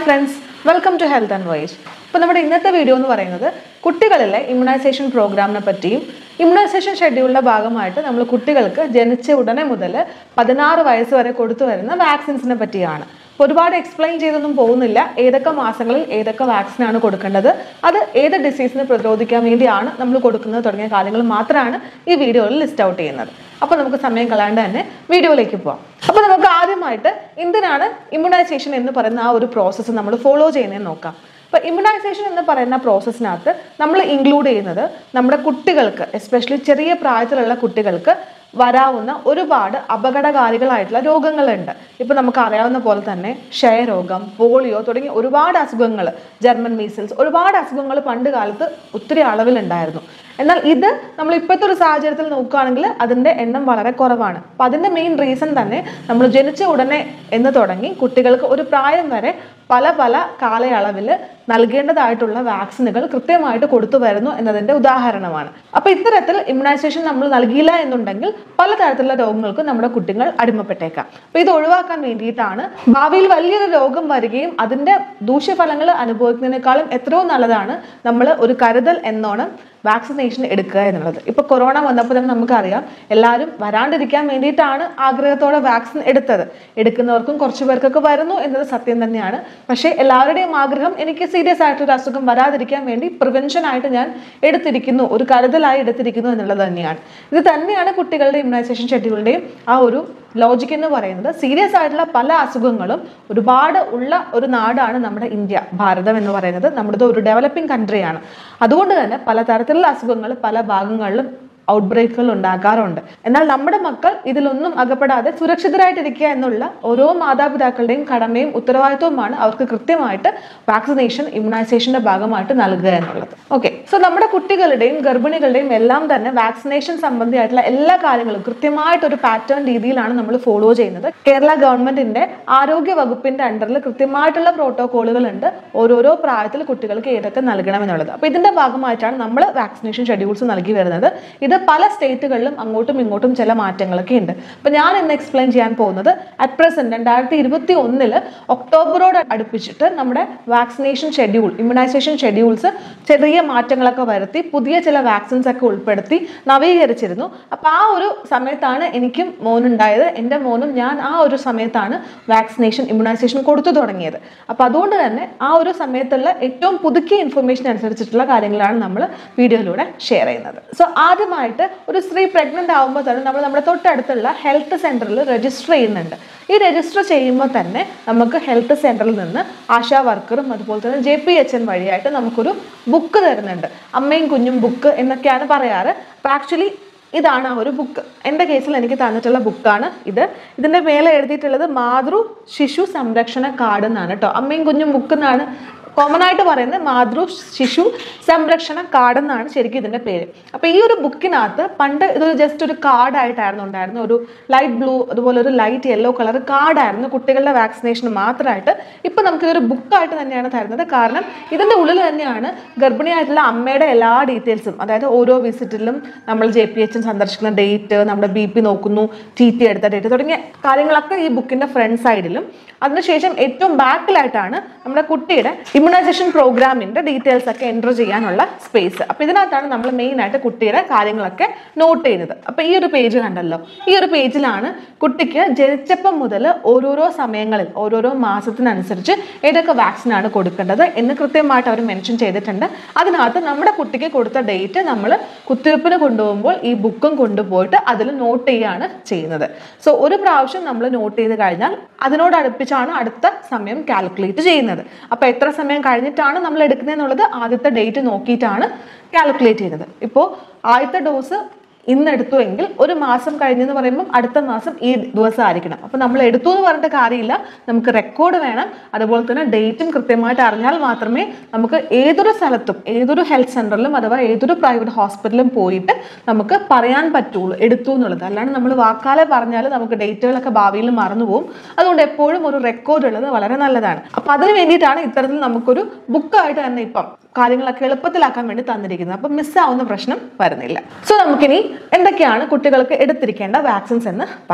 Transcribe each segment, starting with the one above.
friends welcome to health and voice ഇപ്പോൾ നമ്മുടെ ഇന്നത്തെ വീഡിയോ എന്ന് പറയുന്നത് കുട്ടികളിലെ ഇമ്മ്യൂണൈസേഷൻ പ്രോഗ്രാമിനെ പറ്റിയും ഇമ്മ്യൂണൈസേഷൻ ഷെഡ്യൂളിൻ്റെ ഭാഗമായിട്ട് നമ്മൾ കുട്ടികൾക്ക് ജനിച്ച ഉടനെ മുതൽ പതിനാറ് വയസ്സ് വരെ കൊടുത്തു വരുന്ന വാക്സിൻസിനെ പറ്റിയാണ് അപ്പോൾ ഒരുപാട് എക്സ്പ്ലെയിൻ ചെയ്തൊന്നും പോകുന്നില്ല ഏതൊക്കെ മാസങ്ങളിൽ ഏതൊക്കെ വാക്സിനാണ് കൊടുക്കേണ്ടത് അത് ഏത് ഡിസീസിനെ പ്രതിരോധിക്കാൻ വേണ്ടിയാണ് നമ്മൾ കൊടുക്കുന്നത് തുടങ്ങിയ കാര്യങ്ങൾ മാത്രമാണ് ഈ വീഡിയോയിൽ ലിസ്റ്റ് ഔട്ട് ചെയ്യുന്നത് അപ്പോൾ നമുക്ക് സമയം കളയാണ്ട് തന്നെ വീഡിയോയിലേക്ക് പോവാം അപ്പോൾ നമുക്ക് ആദ്യമായിട്ട് എന്തിനാണ് ഇമ്മ്യൂണൈസേഷൻ എന്ന് പറയുന്ന ആ ഒരു പ്രോസസ്സ് നമ്മൾ ഫോളോ ചെയ്യുന്നതെന്ന് നോക്കാം അപ്പോൾ ഇമ്മ്യൂണൈസേഷൻ എന്ന് പറയുന്ന പ്രോസസ്സിനകത്ത് നമ്മൾ ഇൻക്ലൂഡ് ചെയ്യുന്നത് നമ്മുടെ കുട്ടികൾക്ക് എസ്പെഷ്യലി ചെറിയ പ്രായത്തിലുള്ള കുട്ടികൾക്ക് വരാവുന്ന ഒരുപാട് അപകടകാരികളായിട്ടുള്ള രോഗങ്ങളുണ്ട് ഇപ്പം നമുക്ക് അറിയാവുന്ന പോലെ തന്നെ ക്ഷയരോഗം പോളിയോ തുടങ്ങിയ ഒരുപാട് അസുഖങ്ങൾ ജർമ്മൻ മീസിൽസ് ഒരുപാട് അസുഖങ്ങൾ പണ്ട് കാലത്ത് ഒത്തിരി അളവിലുണ്ടായിരുന്നു എന്നാൽ ഇത് നമ്മൾ ഇപ്പോഴത്തെ ഒരു സാഹചര്യത്തിൽ നോക്കുകയാണെങ്കിൽ അതിൻ്റെ എണ്ണം വളരെ കുറവാണ് അപ്പം അതിൻ്റെ മെയിൻ റീസൺ തന്നെ നമ്മൾ ജനിച്ച ഉടനെ എന്ന് തുടങ്ങി കുട്ടികൾക്ക് ഒരു പ്രായം വരെ പല പല കാലയളവിൽ നൽകേണ്ടതായിട്ടുള്ള വാക്സിനുകൾ കൃത്യമായിട്ട് കൊടുത്തു വരുന്നു എന്നതിൻ്റെ ഉദാഹരണമാണ് അപ്പോൾ ഇത്തരത്തിൽ ഇമ്മ്യൂണൈസേഷൻ നമ്മൾ നൽകിയില്ല എന്നുണ്ടെങ്കിൽ പലതരത്തിലുള്ള രോഗങ്ങൾക്ക് നമ്മുടെ കുട്ടികൾ അടിമപ്പെട്ടേക്കാം അപ്പോൾ ഇത് ഒഴിവാക്കാൻ വേണ്ടിയിട്ടാണ് ഭാവിയിൽ വലിയൊരു രോഗം വരികയും അതിൻ്റെ ദൂഷ്യഫലങ്ങൾ അനുഭവിക്കുന്നതിനേക്കാളും എത്രയോ നല്ലതാണ് നമ്മൾ ഒരു കരുതൽ എന്നോണം വാക്സിനേഷൻ എടുക്കുക എന്നുള്ളത് ഇപ്പോൾ കൊറോണ വന്നപ്പോൾ തന്നെ നമുക്കറിയാം എല്ലാവരും വരാണ്ടിരിക്കാൻ വേണ്ടിയിട്ടാണ് ആഗ്രഹത്തോടെ വാക്സിൻ എടുത്തത് എടുക്കുന്നവർക്കും കുറച്ച് പേർക്കൊക്കെ വരുന്നു എന്നത് സത്യം തന്നെയാണ് പക്ഷേ എല്ലാവരുടെയും ആഗ്രഹം എനിക്ക് സീരിയസ് ആയിട്ടൊരു അസുഖം വരാതിരിക്കാൻ വേണ്ടി പ്രിവെൻഷൻ ആയിട്ട് ഞാൻ എടുത്തിരിക്കുന്നു ഒരു കരുതലായി എടുത്തിരിക്കുന്നു എന്നുള്ളത് തന്നെയാണ് ഇത് തന്നെയാണ് കുട്ടികളുടെ ഇമ്മ്യൂണൈസേഷൻ ഷെഡ്യൂളിൻ്റെയും ആ ഒരു ലോജിക് എന്ന് പറയുന്നത് സീരിയസ് ആയിട്ടുള്ള പല അസുഖങ്ങളും ഒരുപാട് ഉള്ള ഒരു നാടാണ് നമ്മുടെ ഇന്ത്യ ഭാരതം എന്ന് പറയുന്നത് നമ്മുടെ ഒരു ഡെവലപ്പിംഗ് കൺട്രിയാണ് അതുകൊണ്ട് തന്നെ പലതരത്തിലുള്ള അസുഖങ്ങൾ പല ഭാഗങ്ങളിലും ഔട്ട് ബ്രേക്കുകൾ ഉണ്ടാകാറുണ്ട് എന്നാൽ നമ്മുടെ മക്കൾ ഇതിലൊന്നും അകപ്പെടാതെ സുരക്ഷിതരായിട്ടിരിക്കുക എന്നുള്ള ഓരോ മാതാപിതാക്കളുടെയും കടമയും ഉത്തരവാദിത്വവുമാണ് അവർക്ക് കൃത്യമായിട്ട് വാക്സിനേഷൻ ഇമ്മ്യൂണൈസേഷന്റെ ഭാഗമായിട്ട് നൽകുക എന്നുള്ളത് ഓക്കെ സോ നമ്മുടെ കുട്ടികളുടെയും ഗർഭിണികളുടെയും എല്ലാം തന്നെ വാക്സിനേഷൻ സംബന്ധിയായിട്ടുള്ള എല്ലാ കാര്യങ്ങളും കൃത്യമായിട്ട് ഒരു പാറ്റേൺ രീതിയിലാണ് നമ്മൾ ഫോളോ ചെയ്യുന്നത് കേരള ഗവൺമെന്റിന്റെ ആരോഗ്യ വകുപ്പിന്റെ അണ്ടറിൽ കൃത്യമായിട്ടുള്ള പ്രോട്ടോകോളുകൾ ഉണ്ട് ഓരോരോ പ്രായത്തിൽ കുട്ടികൾക്ക് ഏതൊക്കെ നൽകണം എന്നുള്ളത് അപ്പോൾ ഇതിന്റെ ഭാഗമായിട്ടാണ് നമ്മൾ വാക്സിനേഷൻ ഷെഡ്യൂൾസ് നൽകി വരുന്നത് ഇത് പല സ്റ്റേറ്റുകളിലും അങ്ങോട്ടും ഇങ്ങോട്ടും ചില മാറ്റങ്ങളൊക്കെ ഉണ്ട് അപ്പോൾ ഞാൻ ഇന്ന് എക്സ്പ്ലെയിൻ ചെയ്യാൻ പോകുന്നത് അറ്റ് പ്രസന്റ് രണ്ടായിരത്തി ഇരുപത്തി ഒന്നില് ഒക്ടോബറോട് അടുപ്പിച്ചിട്ട് നമ്മുടെ വാക്സിനേഷൻ ഷെഡ്യൂൾ ഇമ്മ്യൂണൈസേഷൻ ഷെഡ്യൂൾസ് ചെറിയ മാറ്റങ്ങളൊക്കെ വരുത്തി പുതിയ ചില വാക്സിൻസ് ഒക്കെ ഉൾപ്പെടുത്തി നവീകരിച്ചിരുന്നു അപ്പോൾ ആ ഒരു സമയത്താണ് എനിക്കും മോനുണ്ടായത് എൻ്റെ മോനും ഞാൻ ആ ഒരു സമയത്താണ് വാക്സിനേഷൻ ഇമ്മ്യൂണൈസേഷൻ കൊടുത്തു തുടങ്ങിയത് അപ്പോൾ അതുകൊണ്ട് തന്നെ ആ ഒരു സമയത്തുള്ള ഏറ്റവും പുതുക്കിയ ഇൻഫർമേഷൻ അനുസരിച്ചിട്ടുള്ള കാര്യങ്ങളാണ് നമ്മൾ വീഡിയോയിലൂടെ ഷെയർ ചെയ്യുന്നത് സോ ആദ്യമായിട്ട് ഒരു സ്ത്രീ പ്രഗ്നന്റ് ആകുമ്പോൾ തന്നെ നമ്മൾ നമ്മുടെ തൊട്ടടുത്തുള്ള ഹെൽത്ത് സെന്ററിൽ രജിസ്റ്റർ ചെയ്യുന്നുണ്ട് ഈ രജിസ്റ്റർ ചെയ്യുമ്പോൾ തന്നെ നമുക്ക് ഹെൽത്ത് സെന്ററിൽ നിന്ന് ആശാ വർക്കറും അതുപോലെ തന്നെ ജെ പി എച്ച് എൻ വഴിയായിട്ട് നമുക്കൊരു ബുക്ക് തരുന്നുണ്ട് അമ്മയും കുഞ്ഞും ബുക്ക് എന്നൊക്കെയാണ് പറയാറ് അപ്പോൾ ആക്ച്വലി ഇതാണ് ആ ഒരു ബുക്ക് എൻ്റെ കേസിൽ എനിക്ക് തന്നിട്ടുള്ള ബുക്കാണ് ഇത് ഇതിൻ്റെ മേലെ എഴുതിയിട്ടുള്ളത് മാതൃ ശിശു സംരക്ഷണ കാർഡ് എന്നാണ് കേട്ടോ അമ്മയും കുഞ്ഞും ബുക്ക് എന്നാണ് കോമൺ ആയിട്ട് പറയുന്നത് മാതൃ ശിശു സംരക്ഷണ കാർഡ് എന്നാണ് ശരിക്കും ഇതിൻ്റെ പേര് അപ്പോൾ ഈ ഒരു ബുക്കിനകത്ത് പണ്ട് ഇതൊരു ജസ്റ്റ് ഒരു കാർഡായിട്ടായിരുന്നു ഉണ്ടായിരുന്നു ഒരു ലൈറ്റ് ബ്ലൂ അതുപോലെ ഒരു ലൈറ്റ് യെല്ലോ കളർ കാർഡായിരുന്നു കുട്ടികളുടെ വാക്സിനേഷന് മാത്രമായിട്ട് ഇപ്പം നമുക്ക് ഇതൊരു ബുക്കായിട്ട് തന്നെയാണ് തരുന്നത് കാരണം ഇതിൻ്റെ ഉള്ളിൽ തന്നെയാണ് ഗർഭിണിയായിട്ടുള്ള അമ്മയുടെ എല്ലാ ഡീറ്റെയിൽസും അതായത് ഓരോ വിസിറ്റിലും നമ്മൾ ജെ പി എച്ച് സന്ദർശിക്കുന്ന ഡേറ്റ് നമ്മുടെ ബി പി നോക്കുന്നു ടി ടി എടുത്ത ഡേറ്റ് തുടങ്ങിയ കാര്യങ്ങളൊക്കെ ഈ ബുക്കിൻ്റെ ഫ്രണ്ട് സൈഡിലും അതിനുശേഷം ഏറ്റവും ബാക്കിലായിട്ടാണ് നമ്മുടെ കുട്ടിയുടെ ഇമ്മ്യൂണൈസേഷൻ പ്രോഗ്രാമിൻ്റെ ഡീറ്റെയിൽസ് ഒക്കെ എൻ്റർ ചെയ്യാനുള്ള സ്പേസ് അപ്പോൾ ഇതിനകത്താണ് നമ്മൾ മെയിനായിട്ട് കുട്ടിയുടെ കാര്യങ്ങളൊക്കെ നോട്ട് ചെയ്യുന്നത് അപ്പോൾ ഈ ഒരു പേജ് കണ്ടല്ലോ ഈ ഒരു പേജിലാണ് കുട്ടിക്ക് ജനിച്ചപ്പം മുതൽ ഓരോരോ സമയങ്ങളിൽ ഓരോരോ മാസത്തിനനുസരിച്ച് ഏതൊക്കെ വാക്സിനാണ് കൊടുക്കേണ്ടത് എന്ന് കൃത്യമായിട്ട് അവർ മെൻഷൻ ചെയ്തിട്ടുണ്ട് അതിനകത്ത് നമ്മുടെ കുട്ടിക്ക് കൊടുത്ത ഡേറ്റ് നമ്മൾ കുത്തിവയ്പ്പിന് കൊണ്ടുപോകുമ്പോൾ ഈ ബുക്കും കൊണ്ടുപോയിട്ട് അതിൽ നോട്ട് ചെയ്യുകയാണ് ചെയ്യുന്നത് സോ ഒരു പ്രാവശ്യം നമ്മൾ നോട്ട് ചെയ്ത് കഴിഞ്ഞാൽ അതിനോട് അടുപ്പിച്ചാണ് അടുത്ത സമയം കാൽക്കുലേറ്റ് ചെയ്യുന്നത് അപ്പോൾ എത്ര സമയം കഴിഞ്ഞിട്ടാണ് നമ്മൾ എടുക്കുന്നതെന്നുള്ളത് ആദ്യത്തെ ഡേറ്റ് നോക്കിയിട്ടാണ് കാൽക്കുലേറ്റ് ചെയ്യുന്നത് ഇപ്പോൾ ആദ്യത്തെ ഡോസ് ഇന്ന് എടുത്തു എങ്കിൽ ഒരു മാസം കഴിഞ്ഞെന്ന് പറയുമ്പം അടുത്ത മാസം ഈ ദിവസം ആയിരിക്കണം അപ്പോൾ നമ്മൾ എടുത്തു എന്ന് പറഞ്ഞിട്ട് കാര്യമില്ല നമുക്ക് റെക്കോർഡ് വേണം അതുപോലെ തന്നെ ഡേറ്റും കൃത്യമായിട്ട് അറിഞ്ഞാൽ മാത്രമേ നമുക്ക് ഏതൊരു സ്ഥലത്തും ഏതൊരു ഹെൽത്ത് സെൻ്ററിലും അഥവാ ഏതൊരു പ്രൈവറ്റ് ഹോസ്പിറ്റലിലും പോയിട്ട് നമുക്ക് പറയാൻ പറ്റുള്ളൂ എടുത്തു എന്നുള്ളത് അല്ലാണ്ട് നമ്മൾ വാക്കാലെ പറഞ്ഞാൽ നമുക്ക് ഡേറ്റുകളൊക്കെ ഭാവിയിൽ മറന്നു പോകും അതുകൊണ്ട് എപ്പോഴും ഒരു റെക്കോർഡ് ഉള്ളത് വളരെ നല്ലതാണ് അപ്പോൾ അതിന് വേണ്ടിയിട്ടാണ് ഇത്തരത്തിൽ നമുക്കൊരു ബുക്കായിട്ട് തന്നെ ഇപ്പം കാര്യങ്ങളൊക്കെ എളുപ്പത്തിലാക്കാൻ വേണ്ടി തന്നിരിക്കുന്നത് അപ്പം മിസ്സാവുന്ന പ്രശ്നം വരുന്നില്ല സോ നമുക്കിനി എന്തൊക്കെയാണ് കുട്ടികൾക്ക് എടുത്തിരിക്കേണ്ട വാക്സിൻസ് എന്ന് പറയാം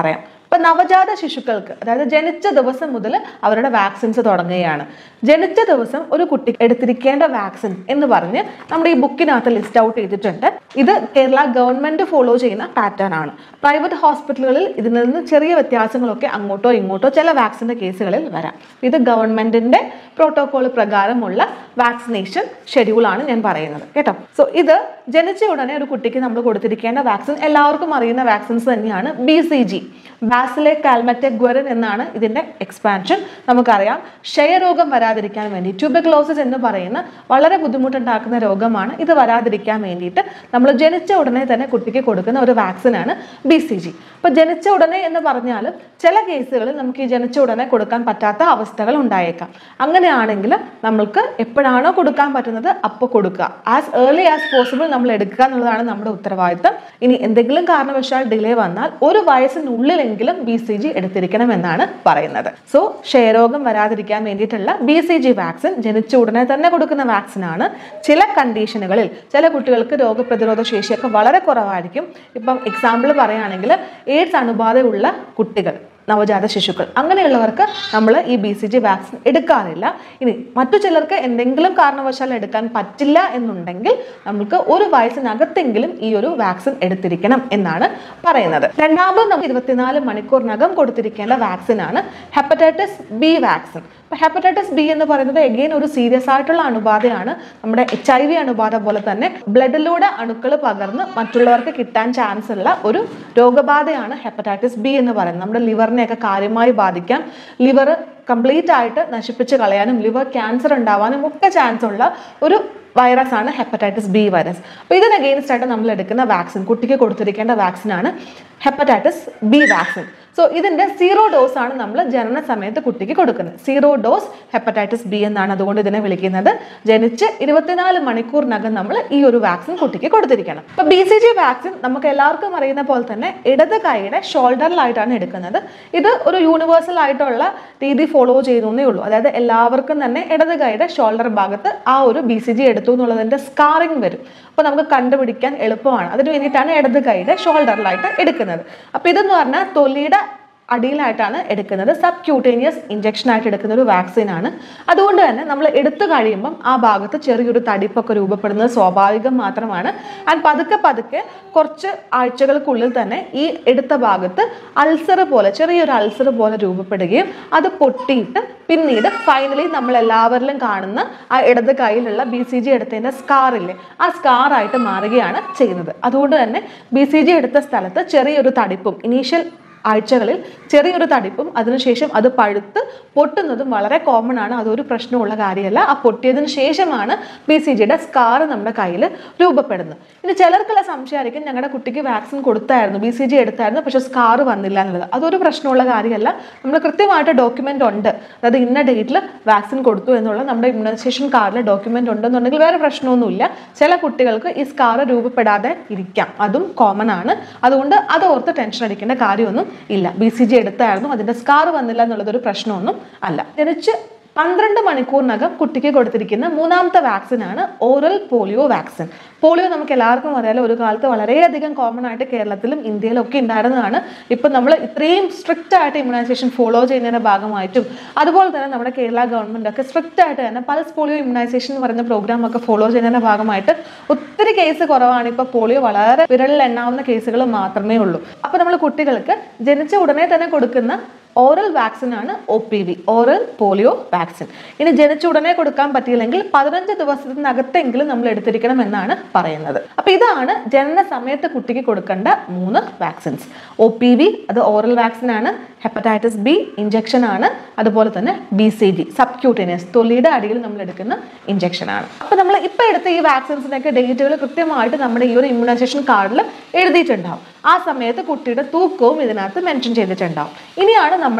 ഇപ്പൊ നവജാത ശിശുക്കൾക്ക് അതായത് ജനിച്ച ദിവസം മുതൽ അവരുടെ വാക്സിൻസ് തുടങ്ങുകയാണ് ജനിച്ച ദിവസം ഒരു കുട്ടി എടുത്തിരിക്കേണ്ട വാക്സിൻ എന്ന് പറഞ്ഞ് നമ്മുടെ ഈ ബുക്കിനകത്ത് ലിസ്റ്റ് ഔട്ട് ചെയ്തിട്ടുണ്ട് ഇത് കേരള ഗവൺമെന്റ് ഫോളോ ചെയ്യുന്ന പാറ്റേൺ ആണ് പ്രൈവറ്റ് ഹോസ്പിറ്റലുകളിൽ ഇതിൽ നിന്ന് ചെറിയ വ്യത്യാസങ്ങളൊക്കെ അങ്ങോട്ടോ ഇങ്ങോട്ടോ ചില വാക്സിന്റെ കേസുകളിൽ വരാം ഇത് ഗവൺമെന്റിന്റെ പ്രോട്ടോകോൾ പ്രകാരമുള്ള വാക്സിനേഷൻ ഷെഡ്യൂളാണ് ഞാൻ പറയുന്നത് കേട്ടോ സോ ഇത് ജനിച്ച ഉടനെ ഒരു കുട്ടിക്ക് നമ്മൾ കൊടുത്തിരിക്കേണ്ട വാക്സിൻ എല്ലാവർക്കും അറിയുന്ന വാക്സിൻസ് തന്നെയാണ് B C G bacille Calmette Guerin എന്നാണ് ഇതിന്റെ എക്സ്പാൻഷൻ നമുക്കറിയാം ക്ഷയരോഗം വരാതിരിക്കാൻ വേണ്ടി ട്യൂബക്ലോസിസ് എന്ന് പറയുന്ന വളരെ ബുദ്ധിമുട്ടുണ്ടാക്കുന്ന രോഗമാണ് ഇത് വരാതിരിക്കാൻ വേണ്ടിയിട്ട് നമ്മൾ ജനിച്ച ഉടനെ തന്നെ കുട്ടിക്ക് കൊടുക്കുന്ന ഒരു വാക്സിനാണ് ബി സി ജി അപ്പോൾ ജനിച്ച ഉടനെ എന്ന് പറഞ്ഞാൽ ചില കേസുകളിൽ നമുക്ക് ഈ ജനിച്ച ഉടനെ കൊടുക്കാൻ പറ്റാത്ത അവസ്ഥകൾ ഉണ്ടായേക്കാം അങ്ങനെയാണെങ്കിൽ നമ്മൾക്ക് എപ്പോഴാണോ കൊടുക്കാൻ പറ്റുന്നത് അപ്പോൾ കൊടുക്കുക ആസ് ഏർലി ആസ് പോസിബിൾ നമ്മൾ എടുക്കുക എന്നുള്ളതാണ് നമ്മുടെ ഉത്തരവാദിത്തം ഇനി എന്തെങ്കിലും കാരണവശാൽ ഡിലേ വന്നാൽ ഒരു വയസ്സിനുള്ളിലെങ്കിലും ബി സി ജി എടുത്തിരിക്കണം എന്നാണ് പറയുന്നത് സോ ക്ഷയരോഗം വരാതിരിക്കാൻ വേണ്ടിയിട്ടുള്ള ബി സി ജി വാക്സിൻ ജനിച്ച ഉടനെ തന്നെ കൊടുക്കുന്ന വാക്സിനാണ് ചില കണ്ടീഷനുകളിൽ ചില കുട്ടികൾക്ക് രോഗപ്രതിരോധ ശേഷിയൊക്കെ വളരെ കുറവായിരിക്കും ഇപ്പം എക്സാമ്പിൾ പറയുകയാണെങ്കിൽ എയ്ഡ്സ് അണുബാധയുള്ള കുട്ടികൾ നവജാത ശിശുക്കൾ അങ്ങനെയുള്ളവർക്ക് നമ്മൾ ഈ ബി സി ജി വാക്സിൻ എടുക്കാറില്ല ഇനി മറ്റു ചിലർക്ക് എന്തെങ്കിലും കാരണവശാൽ എടുക്കാൻ പറ്റില്ല എന്നുണ്ടെങ്കിൽ നമുക്ക് ഒരു വയസ്സിനകത്തെങ്കിലും ഈ ഒരു വാക്സിൻ എടുത്തിരിക്കണം എന്നാണ് പറയുന്നത് രണ്ടാമത് നമുക്ക് ഇരുപത്തിനാല് മണിക്കൂറിനകം കൊടുത്തിരിക്കേണ്ട വാക്സിനാണ് ഹെപ്പറ്റൈറ്റിസ് ബി വാക്സിൻ അപ്പോൾ ഹെപ്പറ്റൈറ്റിസ് ബി എന്ന് പറയുന്നത് എഗെയിൻ ഒരു സീരിയസ് ആയിട്ടുള്ള അണുബാധയാണ് നമ്മുടെ എച്ച് ഐ വി അണുബാധ പോലെ തന്നെ ബ്ലഡിലൂടെ അണുക്കൾ പകർന്ന് മറ്റുള്ളവർക്ക് കിട്ടാൻ ചാൻസ് ഉള്ള ഒരു രോഗബാധയാണ് ഹെപ്പറ്റൈറ്റിസ് ബി എന്ന് പറയുന്നത് നമ്മുടെ ലിവറിനെയൊക്കെ കാര്യമായി ബാധിക്കാം ലിവർ കംപ്ലീറ്റ് ആയിട്ട് നശിപ്പിച്ച് കളയാനും ലിവർ ക്യാൻസർ ഉണ്ടാവാനും ഒക്കെ ചാൻസ് ഉള്ള ഒരു വൈറസ് ആണ് ഹെപ്പറ്റൈറ്റിസ് ബി വൈറസ് അപ്പോൾ ഇതിന് അഗെയിൻസ്റ്റ് ആയിട്ട് നമ്മൾ എടുക്കുന്ന വാക്സിൻ കുട്ടിക്ക് കൊടുത്തിരിക്കേണ്ട വാക്സിനാണ് ഹെപ്പറ്റൈറ്റിസ് ബി വാക്സിൻ സോ ഇതിന്റെ സീറോ ഡോസ് ആണ് നമ്മൾ ജനന സമയത്ത് കുട്ടിക്ക് കൊടുക്കുന്നത് സീറോ ഡോസ് ഹെപ്പറ്റൈറ്റിസ് ബി എന്നാണ് അതുകൊണ്ട് ഇതിനെ വിളിക്കുന്നത് ജനിച്ച് ഇരുപത്തിനാല് മണിക്കൂറിനകം നമ്മൾ ഈ ഒരു വാക്സിൻ കുട്ടിക്ക് കൊടുത്തിരിക്കണം അപ്പൊ ബി സി ജി വാക്സിൻ നമുക്ക് എല്ലാവർക്കും അറിയുന്ന പോലെ തന്നെ ഇടത് കൈയുടെ ഷോൾഡറിലായിട്ടാണ് എടുക്കുന്നത് ഇത് ഒരു യൂണിവേഴ്സൽ ആയിട്ടുള്ള രീതി ഫോളോ ചെയ്യുന്നേ ഉള്ളൂ അതായത് എല്ലാവർക്കും തന്നെ ഇടത് കൈയുടെ ഷോൾഡർ ഭാഗത്ത് ആ ഒരു ബി സി ജി എടുത്തു എന്നുള്ളതിന്റെ സ്കാറിങ് വരും അപ്പോൾ നമുക്ക് കണ്ടുപിടിക്കാൻ എളുപ്പമാണ് അതിന് വേണ്ടിയിട്ടാണ് ഇടത് കൈയുടെ ഷോൾഡറിലായിട്ട് എടുക്കുന്നത് അപ്പോൾ ഇതെന്ന് പറഞ്ഞാൽ തൊലിയുടെ അടിയിലായിട്ടാണ് എടുക്കുന്നത് സബ് ക്യൂട്ടേനിയസ് ഇഞ്ചക്ഷൻ ആയിട്ട് എടുക്കുന്ന ഒരു വാക്സിൻ ആണ് അതുകൊണ്ട് തന്നെ നമ്മൾ എടുത്തു കഴിയുമ്പം ആ ഭാഗത്ത് ചെറിയൊരു തടിപ്പൊക്കെ രൂപപ്പെടുന്നത് സ്വാഭാവികം മാത്രമാണ് ആൻഡ് പതുക്കെ പതുക്കെ കുറച്ച് ആഴ്ചകൾക്കുള്ളിൽ തന്നെ ഈ എടുത്ത ഭാഗത്ത് അൾസർ പോലെ ചെറിയൊരു അൾസർ പോലെ രൂപപ്പെടുകയും അത് പൊട്ടിയിട്ട് പിന്നീട് ഫൈനലി നമ്മൾ എല്ലാവരിലും കാണുന്ന ആ ഇടത് കയ്യിലുള്ള ബി സി ജി എടുത്തതിൻ്റെ സ്കാറില്ലേ ആ സ്കാറായിട്ട് മാറുകയാണ് ചെയ്യുന്നത് അതുകൊണ്ട് തന്നെ ബി സി ജി എടുത്ത സ്ഥലത്ത് ചെറിയൊരു തടിപ്പും ഇനീഷ്യൽ ആഴ്ചകളിൽ ചെറിയൊരു തടിപ്പും അതിനുശേഷം അത് പഴുത്ത് പൊട്ടുന്നതും വളരെ കോമൺ ആണ് അതൊരു പ്രശ്നമുള്ള കാര്യമല്ല ആ പൊട്ടിയതിന് ശേഷമാണ് ബി സി ജിയുടെ സ്കാർ നമ്മുടെ കയ്യിൽ രൂപപ്പെടുന്നത് ഇനി ചിലർക്കുള്ള സംശയമായിരിക്കും ഞങ്ങളുടെ കുട്ടിക്ക് വാക്സിൻ കൊടുത്തായിരുന്നു ബി സി ജി എടുത്തായിരുന്നു പക്ഷെ സ്കാർ വന്നില്ല എന്നുള്ളത് അതൊരു പ്രശ്നമുള്ള കാര്യമല്ല നമ്മൾ കൃത്യമായിട്ട് ഡോക്യുമെന്റ് ഉണ്ട് അതായത് ഇന്ന ഡേറ്റിൽ വാക്സിൻ കൊടുത്തു എന്നുള്ള നമ്മുടെ ഇമ്മ്യൂണൈസേഷൻ കാർഡിൽ ഡോക്യുമെന്റ് ഉണ്ടെന്നുണ്ടെങ്കിൽ വേറെ പ്രശ്നമൊന്നുമില്ല ചില കുട്ടികൾക്ക് ഈ സ്കാർ രൂപപ്പെടാതെ ഇരിക്കാം അതും കോമൺ ആണ് അതുകൊണ്ട് അത് ഓർത്ത് ടെൻഷൻ അടിക്കേണ്ട കാര്യമൊന്നും ഇല്ല ബി സി ജി എടുത്തായിരുന്നു അതിന്റെ സ്കാർ വന്നില്ല എന്നുള്ളതൊരു പ്രശ്നമൊന്നും അല്ല ജനിച്ച് പന്ത്രണ്ട് മണിക്കൂറിനകം കുട്ടിക്ക് കൊടുത്തിരിക്കുന്ന മൂന്നാമത്തെ വാക്സിനാണ് ഓറൽ പോളിയോ വാക്സിൻ പോളിയോ നമുക്ക് എല്ലാവർക്കും അറിയാലോ ഒരു കാലത്ത് വളരെയധികം കോമൺ ആയിട്ട് കേരളത്തിലും ഇന്ത്യയിലും ഒക്കെ ഉണ്ടായിരുന്നതാണ് ഇപ്പം നമ്മൾ ഇത്രയും സ്ട്രിക്റ്റ് ആയിട്ട് ഇമ്മ്യൂണൈസേഷൻ ഫോളോ ചെയ്യുന്നതിന്റെ ഭാഗമായിട്ടും അതുപോലെ തന്നെ നമ്മുടെ കേരള ഗവൺമെന്റ് ഒക്കെ സ്ട്രിക്റ്റ് ആയിട്ട് തന്നെ പൾസ് പോളിയോ ഇമ്മ്യൂണൈസേഷൻ എന്ന് പറയുന്ന പ്രോഗ്രാം ഒക്കെ ഫോളോ ചെയ്യുന്നതിന്റെ ഭാഗമായിട്ട് ഒത്തിരി കേസ് കുറവാണ് ഇപ്പോൾ പോളിയോ വളരെ വിരലിൽ എണ്ണാവുന്ന കേസുകൾ മാത്രമേ ഉള്ളൂ അപ്പോൾ നമ്മൾ കുട്ടികൾക്ക് ജനിച്ച ഉടനെ തന്നെ കൊടുക്കുന്ന ഓറൽ വാക്സിൻ ആണ് O P V oral polio vaccine ഇനി ജനിച്ച ഉടനെ കൊടുക്കാൻ പറ്റിയില്ലെങ്കിൽ പതിനഞ്ച് ദിവസത്തിനകത്തെങ്കിലും നമ്മൾ എടുത്തിരിക്കണം എന്നാണ് പറയുന്നത് അപ്പൊ ഇതാണ് ജനന സമയത്ത് കുട്ടിക്ക് കൊടുക്കേണ്ട മൂന്ന് വാക്സിൻസ് ഒ പി വി അത് ഓറൽ വാക്സിൻ ആണ് ഹെപ്പറ്റൈറ്റിസ് ബി ഇഞ്ചക്ഷൻ ആണ് അതുപോലെ തന്നെ ബി സി ജി സബ്ക്യൂട്ടേനിയസ് തൊലിയുടെ അടിയിൽ നമ്മൾ എടുക്കുന്ന ഇഞ്ചക്ഷൻ ആണ് അപ്പൊ നമ്മൾ ഇപ്പൊ എടുത്ത ഈ വാക്സിൻസിനൊക്കെ ഡേറ്റുകൾ കൃത്യമായിട്ട് നമ്മുടെ ഈ ഒരു ഇമ്മ്യൂണൈസേഷൻ കാർഡിൽ എഴുതിയിട്ടുണ്ടാവും ആ സമയത്ത് കുട്ടിയുടെ തൂക്കവും ഇതിനകത്ത് മെൻഷൻ ചെയ്തിട്ടുണ്ടാവും ഇനിയാണ് നമ്മൾ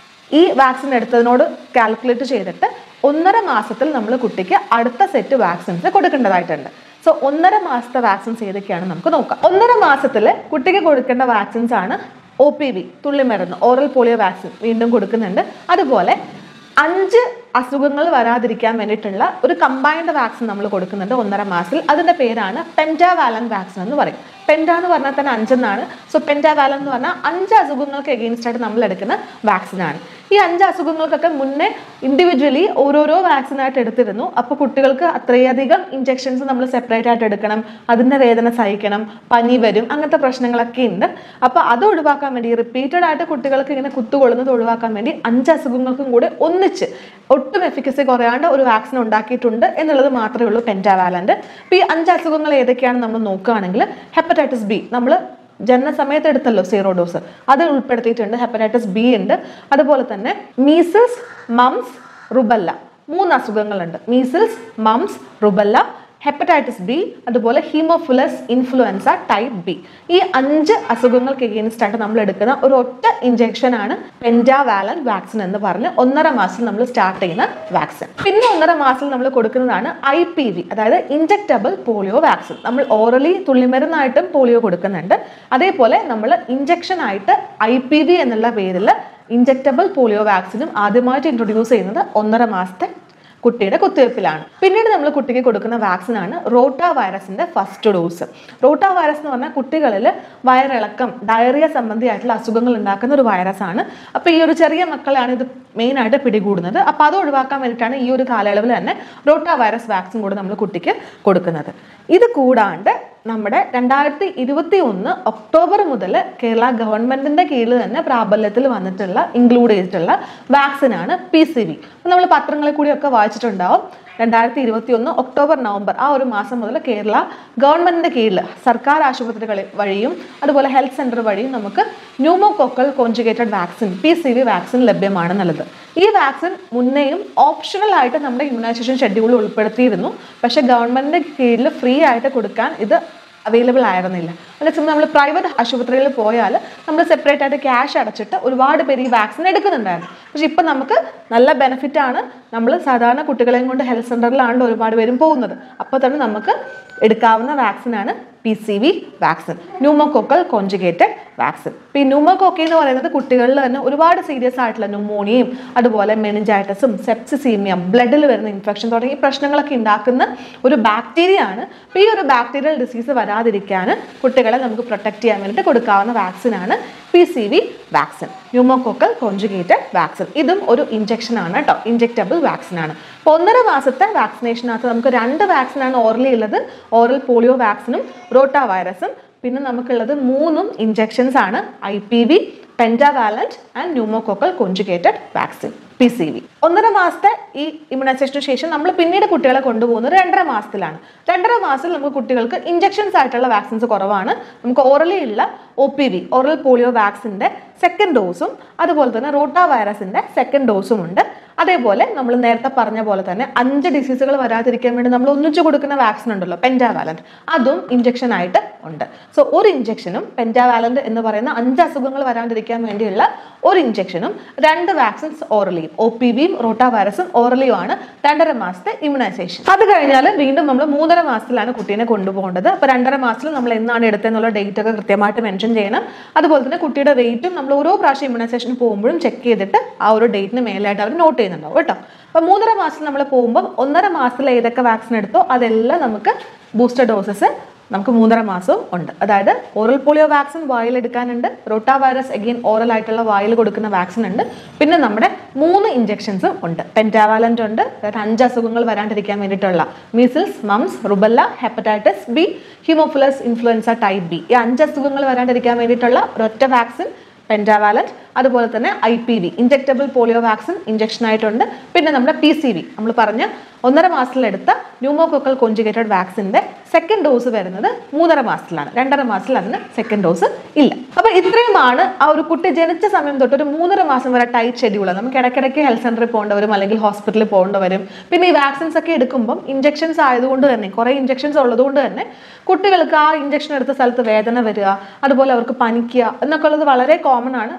ഈ വാക്സിൻ എടുത്തതിനോട് കാൽക്കുലേറ്റ് ചെയ്തിട്ട് ഒന്നര മാസത്തിൽ നമ്മൾ കുട്ടിക്ക് അടുത്ത സെറ്റ് വാക്സിൻസ് കൊടുക്കേണ്ടതായിട്ടുണ്ട് സോ ഒന്നര മാസത്തെ വാക്സിൻസ് ഏതൊക്കെയാണ് നമുക്ക് നോക്കാം ഒന്നര മാസത്തിൽ കുട്ടിക്ക് കൊടുക്കേണ്ട വാക്സിൻസ് ആണ് ഒ പി വി തുള്ളിമരുന്ന് ഓറൽ പോളിയോ വാക്സിൻ വീണ്ടും കൊടുക്കുന്നുണ്ട് അതുപോലെ അഞ്ച് അസുഖങ്ങൾ വരാതിരിക്കാൻ വേണ്ടിയിട്ടുള്ള ഒരു കമ്പൈൻഡ് വാക്സിൻ നമ്മൾ കൊടുക്കുന്നുണ്ട് ഒന്നര മാസത്തിൽ അതിന്റെ പേരാണ് പെൻറ്റാവാലൻ വാക്സിൻ എന്ന് പറയും പെൻഡ എന്ന് പറഞ്ഞാൽ തന്നെ അഞ്ചെന്നാണ് സോ പെൻഡാവാലൻ എന്ന് പറഞ്ഞാൽ അഞ്ച് അസുഖങ്ങൾക്ക് എഗെയിൻസ്റ്റ് ആയിട്ട് നമ്മൾ എടുക്കുന്ന വാക്സിനാണ് ഈ അഞ്ച് അസുഖങ്ങൾക്കൊക്കെ മുന്നേ ഇൻഡിവിജ്വലി ഓരോരോ വാക്സിനായിട്ട് എടുത്തിരുന്നു അപ്പോൾ കുട്ടികൾക്ക് അത്രയധികം ഇഞ്ചെക്ഷൻസ് നമ്മൾ സെപ്പറേറ്റ് ആയിട്ട് എടുക്കണം അതിൻ്റെ വേദന സഹിക്കണം പനി വരും അങ്ങനത്തെ പ്രശ്നങ്ങളൊക്കെ ഉണ്ട് അപ്പോൾ അത് ഒഴിവാക്കാൻ വേണ്ടി റിപ്പീറ്റഡ് ആയിട്ട് കുട്ടികൾക്ക് ഇങ്ങനെ കുത്തുകൊള്ളുന്നത് ഒഴിവാക്കാൻ വേണ്ടി അഞ്ച് അസുഖങ്ങൾക്കും കൂടെ ഒന്നിച്ച് ഒട്ടും എഫിക്കസി കുറയാണ്ട് ഒരു വാക്സിൻ ഉണ്ടാക്കിയിട്ടുണ്ട് എന്നുള്ളത് മാത്രമേ ഉള്ളൂ പെൻറ്റാവാലൻ്റ് അപ്പോൾ ഈ അഞ്ച് അസുഖങ്ങൾ ഏതൊക്കെയാണെന്ന് നമ്മൾ നോക്കുകയാണെങ്കിൽ ഹെപ്പറ്റൈറ്റിസ് ബി നമ്മൾ ജനനസമയത്ത് എടുത്തല്ലോ സീറോ ഡോസ് അത് ഉൾപ്പെടുത്തിയിട്ടുണ്ട് ഹെപ്പറ്റൈറ്റിസ് ബി ഉണ്ട് അതുപോലെ തന്നെ മീസിൽസ് മംസ് റുബല്ല മൂന്ന് അസുഖങ്ങളുണ്ട് measles mumps rubella hepatitis B അതുപോലെ ഹീമോഫിലസ് ഇൻഫ്ലുവൻസ ടൈപ്പ് ബി ഈ അഞ്ച് അസുഖങ്ങൾക്ക് എഗെയിൻസ്റ്റ് ആയിട്ട് നമ്മൾ എടുക്കുന്ന ഒരു ഒറ്റ ഇഞ്ചെക്ഷൻ ആണ് പെൻറ്റാവാലൻ വാക്സിൻ എന്ന് പറഞ്ഞ് ഒന്നര മാസം നമ്മൾ സ്റ്റാർട്ട് ചെയ്യുന്ന വാക്സിൻ പിന്നെ ഒന്നര മാസം നമ്മൾ കൊടുക്കുന്നതാണ് ഐ പി വി അതായത് ഇഞ്ചക്റ്റബിൾ പോളിയോ വാക്സിൻ നമ്മൾ ഓറലി തുള്ളിമരുന്നായിട്ടും പോളിയോ കൊടുക്കുന്നുണ്ട് അതേപോലെ നമ്മൾ ഇഞ്ചക്ഷൻ ആയിട്ട് ഐ പി വി എന്നുള്ള പേരിൽ ഇഞ്ചക്റ്റബിൾ പോളിയോ വാക്സിനും ആദ്യമായിട്ട് ഇൻട്രൊഡ്യൂസ് ചെയ്യുന്നത് ഒന്നര മാസത്തെ കുട്ടിയുടെ കുത്തിവയ്പ്പിലാണ് പിന്നീട് നമ്മൾ കുട്ടിക്ക് കൊടുക്കുന്ന വാക്സിനാണ് റോട്ട വൈറസിന്റെ ഫസ്റ്റ് ഡോസ് റോട്ട വൈറസ് എന്ന് പറഞ്ഞാൽ കുട്ടികളിൽ വയറിളക്കം ഡയറിയ സംബന്ധിയായിട്ടുള്ള അസുഖങ്ങൾ ഉണ്ടാക്കുന്ന ഒരു വൈറസ് ആണ് അപ്പോൾ ഈ ഒരു ചെറിയ മക്കളാണ് ഇത് മെയിനായിട്ട് പിടികൂടുന്നത് അപ്പോൾ അത് ഒഴിവാക്കാൻ വേണ്ടിയിട്ടാണ് ഈ ഒരു കാലയളവിൽ തന്നെ റോട്ട വൈറസ് വാക്സിൻ കൂടെ നമ്മൾ കുട്ടിക്ക് കൊടുക്കുന്നത് ഇത് കൂടാണ്ട് നമ്മുടെ രണ്ടായിരത്തി ഇരുപത്തി ഒന്ന് ഒക്ടോബർ മുതൽ കേരള ഗവൺമെന്റിന്റെ കീഴിൽ തന്നെ പ്രാബല്യത്തിൽ വന്നിട്ടുള്ള ഇൻക്ലൂഡ് ചെയ്തിട്ടുള്ള വാക്സിനാണ് പി സി വി നമ്മൾ പത്രങ്ങളിൽ കൂടിയൊക്കെ വായിച്ചിട്ടുണ്ടാവും രണ്ടായിരത്തി ഇരുപത്തി ഒന്ന് ഒക്ടോബർ നവംബർ ആ ഒരു മാസം മുതൽ കേരള ഗവൺമെന്റിന്റെ കീഴിൽ സർക്കാർ ആശുപത്രികൾ വഴിയും അതുപോലെ ഹെൽത്ത് സെന്റർ വഴിയും നമുക്ക് pneumococcal conjugated vaccine P C V vaccine ലഭ്യമാണെന്നുള്ളത് ഈ വാക്സിൻ മുന്നേയും ഓപ്ഷണൽ ആയിട്ട് നമ്മുടെ ഇമ്മ്യൂണൈസേഷൻ ഷെഡ്യൂളിൽ ഉൾപ്പെടുത്തിയിരുന്നു പക്ഷേ ഗവൺമെന്റിന്റെ കീഴിൽ ഫ്രീ ആയിട്ട് കൊടുക്കാൻ ഇത് അവൈലബിൾ ആയിരുന്നില്ല അതേസമയം നമ്മൾ പ്രൈവറ്റ് ആശുപത്രികളിൽ പോയാൽ നമ്മൾ സെപ്പറേറ്റ് ആയിട്ട് ക്യാഷ് അടച്ചിട്ട് ഒരുപാട് പേര് ഈ വാക്സിൻ എടുക്കുന്നുണ്ടായിരുന്നു പക്ഷെ ഇപ്പം നമുക്ക് നല്ല ബെനിഫിറ്റ് ആണ് നമ്മൾ സാധാരണ കുട്ടികളെയും കൊണ്ട് ഹെൽത്ത് സെൻ്ററിലാണല്ലോ ഒരുപാട് പേരും പോകുന്നത് അപ്പോൾ തന്നെ നമുക്ക് എടുക്കാവുന്ന വാക്സിനാണ് P C V vaccine pneumococcal conjugated vaccine ഇപ്പോൾ ഈ ന്യൂമോകോക്കി എന്ന് പറയുന്നത് കുട്ടികളിൽ തന്നെ ഒരുപാട് സീരിയസ് ആയിട്ടുള്ള ന്യൂമോണിയയും അതുപോലെ മെനിഞ്ചൈറ്റസും സെപ്സിസീമിയം ബ്ലഡിൽ വരുന്ന ഇൻഫെക്ഷൻ തുടങ്ങിയ പ്രശ്നങ്ങളൊക്കെ ഉണ്ടാക്കുന്ന ഒരു ബാക്ടീരിയ ആണ് അപ്പോൾ ഈ ഒരു ബാക്ടീരിയൽ ഡിസീസ് വരാതിരിക്കാൻ കുട്ടികളെ നമുക്ക് പ്രൊട്ടക്ട് ചെയ്യാൻ വേണ്ടിയിട്ട് കൊടുക്കാവുന്ന വാക്സിനാണ് P C V vaccine pneumococcal conjugated vaccine ഇതും ഒരു ഇഞ്ചക്ഷൻ ആണ് കേട്ടോ ഇഞ്ചക്റ്റബിൾ വാക്സിൻ ആണ് അപ്പോൾ ഒന്നര മാസത്തെ വാക്സിനേഷനകത്ത് നമുക്ക് രണ്ട് വാക്സിനാണ് ഓറലി ഉള്ളത് ഓറൽ പോളിയോ വാക്സിനും റോട്ട വൈറസും പിന്നെ നമുക്കുള്ളത് മൂന്നും ഇഞ്ചെക്ഷൻസ് ആണ് I P V pentavalent and pneumococcal conjugated vaccine P C V ഒന്നര മാസത്തെ ഈ ഇമ്മ്യൂണൈസേഷന് ശേഷം നമ്മൾ പിന്നീട് കുട്ടികളെ കൊണ്ടുപോകുന്നത് രണ്ടര മാസത്തിലാണ് രണ്ടര മാസത്തിൽ നമുക്ക് കുട്ടികൾക്ക് ഇഞ്ചെക്ഷൻസ് ആയിട്ടുള്ള വാക്സിൻസ് കുറവാണ് നമുക്ക് ഓറലി ഉള്ള O P V oral polio വാക്സിൻ്റെ സെക്കൻഡ് ഡോസും അതുപോലെ തന്നെ റോട്ട വൈറസിൻ്റെ സെക്കൻഡ് ഡോസും ഉണ്ട് അതേപോലെ നമ്മൾ നേരത്തെ പറഞ്ഞ പോലെ തന്നെ അഞ്ച് ഡിസീസുകൾ വരാതിരിക്കാൻ വേണ്ടി നമ്മൾ ഒന്നിച്ചു കൊടുക്കുന്ന വാക്സിൻ ഉണ്ടല്ലോ പെൻറ്റാവാലന്റ് അതും ഇഞ്ചക്ഷൻ ആയിട്ട് ഉണ്ട് സോ ഒരു ഇഞ്ചക്ഷനും പെൻറ്റാവാലന്റ് എന്ന് പറയുന്ന അഞ്ച് അസുഖങ്ങൾ വരാതിരിക്കാൻ വേണ്ടിയുള്ള ഒരു ഇഞ്ചക്ഷനും രണ്ട് വാക്സിൻസ് ഓറലിയും ഒ പി വിയും റോട്ട വൈറസും ഓറലിയും ആണ് രണ്ടര മാസത്തെ ഇമ്മ്യൂണൈസേഷൻ അത് കഴിഞ്ഞാൽ വീണ്ടും നമ്മൾ മൂന്നര മാസത്തിലാണ് കുട്ടീനെ കൊണ്ടുപോകേണ്ടത് അപ്പോൾ രണ്ടര മാസത്തിൽ നമ്മൾ എന്നാണ് എടുത്തതെന്നുള്ള ഡേറ്റ് ഒക്കെ കൃത്യമായിട്ട് മെൻഷൻ ചെയ്യണം അതുപോലെ തന്നെ കുട്ടിയുടെ വെയിറ്റും നമ്മൾ ഓരോ പ്രാവശ്യം ഇമ്മ്യൂണൈസേഷൻ പോകുമ്പോഴും ചെക്ക് ചെയ്തിട്ട് ആ ഒരു ഡേറ്റിന് മേലായിട്ട് അവർ നോട്ട് ചെയ്യുന്നുണ്ടാവും കേട്ടോ അപ്പോൾ മൂന്നര മാസം നമ്മൾ പോകുമ്പോൾ ഒന്നര മാസത്തിൽ ഏതൊക്കെ വാക്സിൻ എടുത്തോ അതെല്ലാം നമുക്ക് ബൂസ്റ്റർ ഡോസസ് നമുക്ക് മൂന്നര മാസവും ഉണ്ട് അതായത് ഓറൽ പോളിയോ വാക്സിൻ വായിൽ എടുക്കാനുണ്ട് റോട്ടാ വൈറസ് അഗെയിൻ ഓറൽ ആയിട്ടുള്ള വായിൽ കൊടുക്കുന്ന വാക്സിൻ ഉണ്ട് പിന്നെ നമ്മുടെ മൂന്ന് ഇഞ്ചെക്ഷൻസും ഉണ്ട് പെൻറ്റാവാലന്റ് ഉണ്ട് അതായത് അഞ്ച് അസുഖങ്ങൾ വരാണ്ടിരിക്കാൻ വേണ്ടിയിട്ടുള്ള measles mumps rubella hepatitis B haemophilus influenza type B ഈ അഞ്ച് അസുഖങ്ങൾ വരാണ്ടിരിക്കാൻ വേണ്ടിയിട്ടുള്ള ഒരൊറ്റ വാക്സിൻ പെൻറ്റാവാലന്റ് അതുപോലെ തന്നെ I P V injectable polio vaccine injection ആയിട്ടുണ്ട് പിന്നെ നമ്മുടെ പി സി വി നമ്മൾ പറഞ്ഞ ഒന്നര മാസത്തിലെടുത്ത ന്യൂമോകോക്കൽ കോഞ്ചുഗേറ്റഡ് വാക്സിൻ്റെ സെക്കൻഡ് ഡോസ് വരുന്നത് മൂന്നര മാസത്തിലാണ് രണ്ടര മാസത്തിൽ അതിന് സെക്കൻഡ് ഡോസ് ഇല്ല അപ്പോൾ ഇത്രയുമാണ് ആ ഒരു കുട്ടി ജനിച്ച സമയം തൊട്ട് ഒരു മൂന്നര മാസം വരെ ടൈറ്റ് ഷെഡ്യൂൾ നമുക്ക് ഇടയ്ക്കിടയ്ക്ക് ഹെൽത്ത് സെന്ററിൽ പോകേണ്ടി വരും അല്ലെങ്കിൽ ഹോസ്പിറ്റലിൽ പോകേണ്ടി വരും പിന്നെ ഈ വാക്സിൻസ് ഒക്കെ എടുക്കുമ്പം ഇഞ്ചക്ഷൻസ് ആയതുകൊണ്ട് തന്നെ കുറേ ഇഞ്ചക്ഷൻസ് ഉള്ളതുകൊണ്ട് തന്നെ കുട്ടികൾക്ക് ആ ഇഞ്ചക്ഷൻ എടുത്ത സ്ഥലത്ത് വേദന വരിക അതുപോലെ അവർക്ക് പനിക്കുക എന്നൊക്കെ ഉള്ളത് വളരെ കോമൺ ആണ് അവർ തന്നെ